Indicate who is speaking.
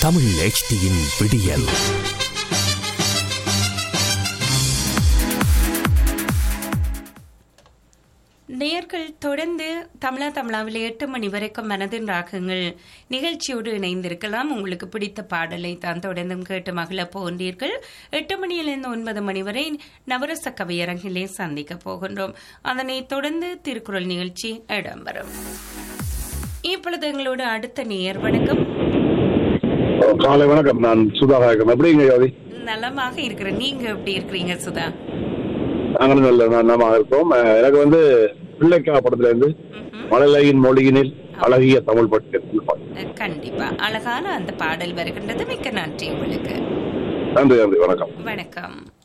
Speaker 1: தமிழ் HDயின் விடியல்
Speaker 2: நேயர்கள் தொடர்ந்து தமிழா தமிழாவில் எட்டு மணி வரைக்கும் மனதின் ராகங்கள் நிகழ்ச்சியோடு இணைந்திருக்கலாம் உங்களுக்கு பிடித்த பாடலை தான் தொடர்ந்தும் கேட்டு மகிழ போன்றீர்கள் எட்டு மணியிலிருந்து ஒன்பது மணி வரை நவரச கவியரங்கிலே சந்திக்க போகின்றோம் அதனை தொடர்ந்து திருக்குறள் நிகழ்ச்சி இடம்பெறும் இப்பொழுது எங்களோட அடுத்த நேயர் வணக்கம்
Speaker 3: காலை வணக்கம் நான் சுதாகரன் எப்படிங்க யோதி
Speaker 2: நலமாக இருக்கிறேன் நீங்க எப்படி இருக்கிறீங்க சுதா
Speaker 3: நாங்களும் நல்ல நலமாக இருக்கோம் அஹ் எனக்கு வந்து பிள்ளைக்கா படத்துல இருந்து
Speaker 2: ம்ஹும்.
Speaker 3: மழலையின் மொழியினில் அழகிய தமிழ் பட்டு
Speaker 2: கண்டிப்பா அழகான அந்த பாடல் வருகின்றது மிக்க நன்றி உங்களுக்கு
Speaker 3: நன்றி நன்றி வணக்கம்
Speaker 2: வணக்கம்